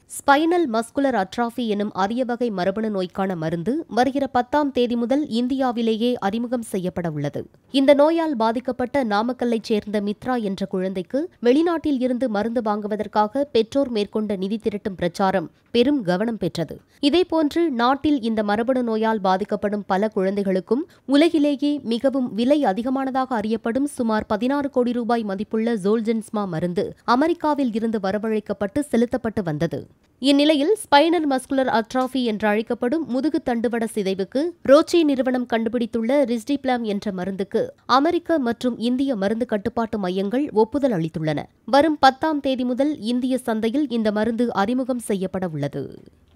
spinal muscular atrophy எனும் அரிய வகை மரபணு நோய்க்கான மருந்து வருகிற பத்தாம் தேதி முதல் இந்தியாவிலேயே அறிமுகம் செய்யப்பட உள்ளது இந்த நோயால் பாதிக்கப்பட்ட நாமக்கல்லைச் சேர்ந்த மித்ரா என்ற குழந்தைக்கு வெளிநாட்டில் இருந்து மருந்து வாங்குவதற்காக பெற்றோர் மேற்கொண்ட நிதி திரட்டும் பிரச்சாரம் பெரும் கவனம் பெற்றது இதேபோன்று நாட்டில் இந்த மரபணு நோயால் பாதிக்கப்படும் பல குழந்தைகளுக்கும் உலகிலேயே மிகவும் விலை அதிகமானதாக அறியப்படும் சுமார் பதினாறு கோடி ரூபாய் மதிப்புள்ள ஜோல்ஜென்ஸ்மா மருந்து அமெரிக்காவில் இருந்து வரவழைக்கப்பட்டு செலுத்தப்பட்டு வந்தது இந்நிலையில் ஸ்பைனர் மஸ்குலர் அட்ராஃபி என்று அழைக்கப்படும் முதுகு தண்டுவட சிதைவுக்கு ரோச்சி நிறுவனம் கண்டுபிடித்துள்ள ரிஸ்டிப்ளாம் என்ற மருந்துக்கு அமெரிக்க மற்றும் இந்திய மருந்து கட்டுப்பாட்டு மையங்கள் ஒப்புதல் அளித்துள்ளன வரும் பத்தாம் தேதி முதல் இந்திய சந்தையில் இந்த மருந்து அறிமுகம் செய்யப்பட உள்ளது